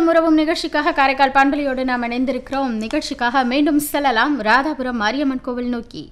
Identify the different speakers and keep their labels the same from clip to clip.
Speaker 1: உள்ளம் உறவும் நிகழ்ச்சிக்காக காரைக்கால் பண்பலையோடு நாம் இணைந்திருக்கிறோம் நிகழ்ச்சிக்காக மீண்டும் செல்லலாம் ராதாபுரம் மாரியம்மன் கோவில் நோக்கி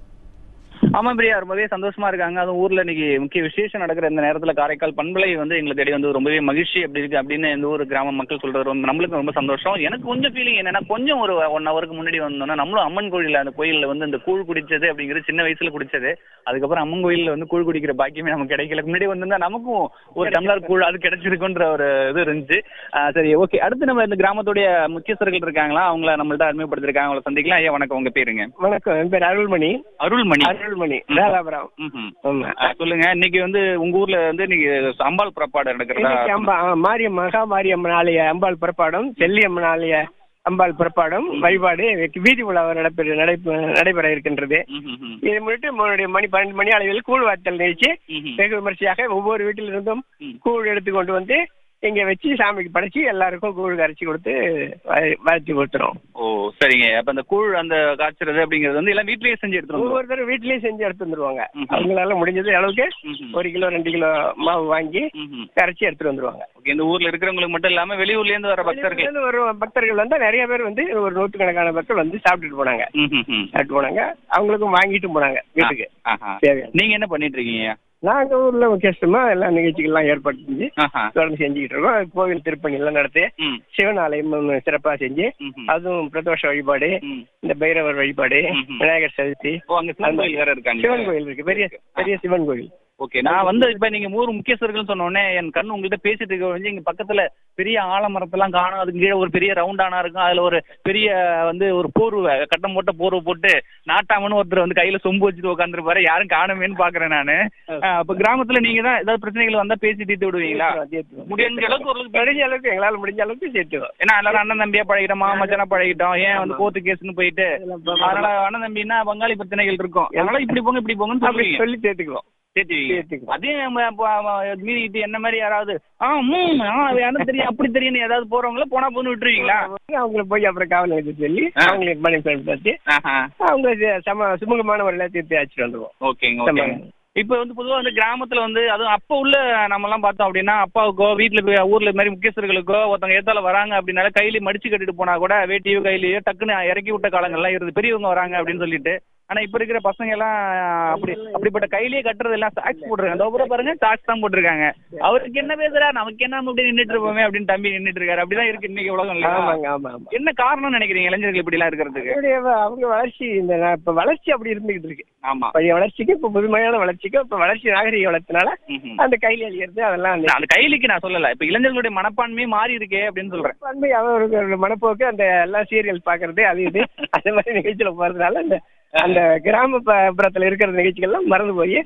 Speaker 2: ஆமா பிரியா ரொம்பவே சந்தோஷமா இருக்காங்க அதுவும் ஊர்ல இன்னைக்கு முக்கிய விசேஷம் நடக்கிற இந்த நேரத்துல காரைக்கால் பண்பலை வந்து எங்களை தேடி வந்து ரொம்பவே மகிழ்ச்சி அப்படி இருக்கு அப்படின்னு இந்த ஊர் கிராம மக்கள் சொல்றது ரொம்ப நம்மளுக்கு ரொம்ப சந்தோஷம் எனக்கு கொஞ்சம் ஃபீலிங் என்னன்னா கொஞ்சம் ஒரு ஒன் ஹவருக்கு முன்னாடி வந்தோம்னா நம்மளும் அம்மன் கோயில்ல அந்த கோயில்ல வந்து இந்த கூழ் குடிச்சது அப்படிங்கிறது சின்ன வயசுல குடிச்சது அதுக்கப்புறம் அம்மன் கோயில்ல வந்து கூழ் குடிக்கிற பாக்கியமே நமக்கு கிடைக்கல முன்னாடி வந்திருந்தா நமக்கும் ஒரு டம்ளர் கூழ் அது கிடைச்சிருக்குன்ற ஒரு இது இருந்துச்சு ஆஹ் சரி ஓகே அடுத்து நம்ம இந்த கிராமத்துடைய முக்கியஸ்தர்கள் இருக்காங்களா அவங்கள நம்மள்ட்ட அறிமுகப்படுத்திருக்காங்க அவங்கள சந்திக்கலாம் ஐயா வணக்கம் உங்க பேருங்க
Speaker 3: வணக்கம் என் பேர் அருள்மணி
Speaker 2: அருள்மணி
Speaker 3: அருள்மணி
Speaker 2: ம்.
Speaker 3: ராதாபுரம்
Speaker 2: ம்ஹும்.
Speaker 3: ஆமா.
Speaker 2: ஆ, சொல்லுங்க இன்னைக்கு வந்து உங்க ஊர்ல வந்து இன்னைக்கு அம்பாள் புறப்பாடு நடக்கிறதா
Speaker 3: இன்னைக்கு அம்பா ஆ, மாரியம் மகா மாரியம்மன் ஆலய அம்பாள் புறப்பாடும் செல்லியம்மன் ஆலய அம்பாள் புறப்பாடும் வழிபாடு வீதி உலா நடைபெற நடைபெ- நடைபெற இருக்கின்றது
Speaker 2: ம்ஹும்.
Speaker 3: இதை முன்னிட்டு மறுபடியும் மணி பன்னெண்டு மணி அளவில் கூழ் வார்த்தல் நிகழ்ச்சி
Speaker 2: ம்ஹும்.
Speaker 3: வெகு விமர்சையாக ஒவ்வொரு வீட்டிலிருந்தும்
Speaker 2: ம்.
Speaker 3: கூழ் எடுத்து கொண்டு வந்து இங்க வச்சு சாமிக்கு படைச்சு எல்லாருக்கும் கூழ் கரைச்சி கொடுத்து வா- வாழ்த்தி கொடுத்துரும்
Speaker 2: ஓ சரிங்க அப்ப அந்த கூழ் அந்த காய்ச்சறது அப்படிங்கிறது வந்து எல்லாம் வீட்லயே செஞ்சு எடுத்துட்டு வந்துருவோம்.
Speaker 3: ஒவ்வொருத்தரும் வீட்லயே செஞ்சு எடுத்து வந்துருவாங்க
Speaker 2: ம்ஹும்.
Speaker 3: அவங்களால முடிஞ்சது அளவுக்கு
Speaker 2: ம்ஹும்.
Speaker 3: ஒரு கிலோ ரெண்டு கிலோ மாவு வாங்கி
Speaker 2: ம்ஹும்.
Speaker 3: கரைச்சி எடுத்துட்டு வந்துருவாங்க
Speaker 2: ஓகே இந்த ஊர்ல இருக்கிறவங்களுக்கு மட்டும் இல்லாம வெளியூர்ல இருந்து வர பக்தர்கள்
Speaker 3: வெளியூர்ல வரும் பக்தர்கள் வந்து நிறைய பேர் வந்து ஒரு நூற்றுக்கணக்கான பேர்கள் வந்து சாப்பிட்டுட்டு போனாங்க
Speaker 2: ம்ஹும்.
Speaker 3: சாப்பிட்டு போனாங்க அவங்களுக்கும் வாங்கிட்டு போனாங்க வீட்டுக்கு
Speaker 2: ஆஹா.
Speaker 3: தேவையான
Speaker 2: நீங்க என்ன பண்ணிட்டு இருக்கீங்க
Speaker 3: நாங்க ஊர்ல முக்கியமா எல்லா நிகழ்ச்சிகள்லாம் ஏற்பாடு செஞ்சு
Speaker 2: ஆஹா.
Speaker 3: தொடர்ந்து செஞ்சுக்கிட்டு இருக்கோம் கோவில் திருப்பணி எல்லாம் நடத்தி
Speaker 2: ம்.
Speaker 3: சிவன் ஆலயம் சிறப்பா செஞ்சு
Speaker 2: ம்ஹும்.
Speaker 3: அதுவும் பிரதோஷ வழிபாடு
Speaker 2: ம்.
Speaker 3: இந்த பைரவர் வழிபாடு
Speaker 2: ம்ஹும்.
Speaker 3: விநாயகர் சதுர்த்தி
Speaker 2: ஓ அங்க சிவன் கோயில் வேற இருக்காங்க
Speaker 3: சிவன் கோயில் இருக்கு பெரிய பெரிய சிவன் கோயில்
Speaker 2: ஓகே நான் வந்து இப்ப நீங்க ஊர் முக்கியஸ்தர்கள் சொன்ன உடனே என் கண் உங்கள்கிட்ட பேசிட்டு இருக்க வந்து இங்க பக்கத்துல பெரிய ஆலமரத்தெல்லாம் காணும் அதுக்கு கீழே ஒரு பெரிய ரவுண்டானா இருக்கும் அதுல ஒரு பெரிய வந்து ஒரு போர்வை கட்டம் போட்ட போர்வை போட்டு நாட்டாமன்னு ஒருத்தர் வந்து கையில சொம்பு வச்சுட்டு உட்காந்துருப்பாரு யாரும் காணுமேன்னு பாக்குறேன் நானு ஆஹ் அப்ப கிராமத்துல நீங்க தான் ஏதாவது பிரச்சனைகள் வந்தா பேசி தீர்த்து விடுவீங்களா
Speaker 3: சேர்த்துவோம்.
Speaker 2: முடிஞ்ச அளவுக்கு ஒரு
Speaker 3: முடிஞ்ச அளவுக்கு எங்களால முடிஞ்ச அளவுக்கு சேர்த்துவோம்
Speaker 2: ஏன்னா எல்லாரும் அண்ணன் தம்பியா பழகிட்டோம் மாமச்சனா பழகிட்டோம் ஏன் வந்து கோர்ட்டு கேஸ்னு போயிட்டு அதனால அண்ணன் தம்பின்னா பங்காளி பிரச்சனைகள் இருக்கும் அதனால இப்படி போங்க இப்படி போங்கன்னு
Speaker 3: அப்படி
Speaker 2: சொல்லுவீங்க
Speaker 3: சொல்லி சேர்த்துக்குவோம்
Speaker 2: சேர்த்துவீங்க
Speaker 3: சேர்த்துக்குவோம்.
Speaker 2: அதே நம்ம ப- ம- மீறிட்டு என்ன மாதிரி யாராவது ஆ ம் ஆ எனக்கு தெரியும் அப்படி தெரியும் ஏதாவது போறவங்கள போனா போன்னு விட்டுருவீங்களா
Speaker 3: அவங்கள போய் அப்புறம் காவல் நிலையத்துக்கு சொல்லி
Speaker 2: ஆ.
Speaker 3: அவங்களுக்கு மணி வச்சு
Speaker 2: ஆஹா
Speaker 3: அவங்க ச- சம சுமூகமான முறையில் தீர்த்து அழைச்சிட்டு வந்துருவோம்
Speaker 2: ஓகேங்க ஓகேங்க இப்போ வந்து பொதுவா வந்து கிராமத்துல வந்து அதுவும் அப்ப உள்ள நம்ம எல்லாம் பார்த்தோம் அப்படின்னா அப்பாவுக்கோ வீட்டுல போய் ஊர்ல இது மாதிரி முக்கியஸ்தர்களுக்கோ ஒருத்தவங்க ஏத்தால வராங்க அப்படின்னால கையில மடிச்சு கட்டிட்டு போனா கூட வேட்டியோ கையிலயோ டக்குன்னு இறக்கி விட்ட காலங்கள்லாம் இருந்து பெரியவங்க வராங்க அப்படின்னு சொல்லிட்டு ஆனா இப்ப இருக்கிற பசங்க எல்லாம் அப்படி அப்படிப்பட்ட கையிலேயே கட்டுறது எல்லாம் சாக்ஸ் போட்டுருக்காங்க அந்த அப்புறம் பாருங்க சாக்ஸ் தான் போட்டிருக்காங்க அவருக்கு என்ன பேசுறா நமக்கு என்ன நம்ம இப்படி நின்னுட்டு இருப்போமே அப்படின்னு தம்பி நின்னுட்டு இருக்காரு அப்படிதான் இருக்கு இன்னைக்கு உலகம் இல்லையா
Speaker 3: ஆமாங்க ஆமா ஆமா
Speaker 2: என்ன காரணம்னு நினைக்கிறீங்க இளைஞர்கள் இப்படி எல்லாம் இருக்கிறதுக்கு
Speaker 3: அவருடைய வ- அவங்க வளர்ச்சி இந்த நா- இப்ப வளர்ச்சி அப்படி இருந்துகிட்டு இருக்கு
Speaker 2: ஆமா
Speaker 3: பழைய வளர்ச்சிக்கு இப்ப புதுமையான வளர்ச்சிக்கு இப்ப வளர்ச்சி நாகரிக வளர்ச்சினால
Speaker 2: ம்ஹும்.
Speaker 3: அந்த கையில் அழிகிறது அதெல்லாம் அந்த
Speaker 2: அந்த கைலிக்கு நான் சொல்லல இப்ப இளைஞர்களுடைய மனப்பான்மையே மாறி இருக்கே அப்படின்னு சொல்றேன்
Speaker 3: பண்பை அவருக்கு மனப்போக்கு அந்த எல்லா சீரியல் பாக்குறது அது இது அந்த மாதிரி நிகழ்ச்சியில போறதுனால அந்த அந்த கிராம ப- புறத்துல இருக்கிற நிகழ்ச்சிகள்லாம் மறந்து போய்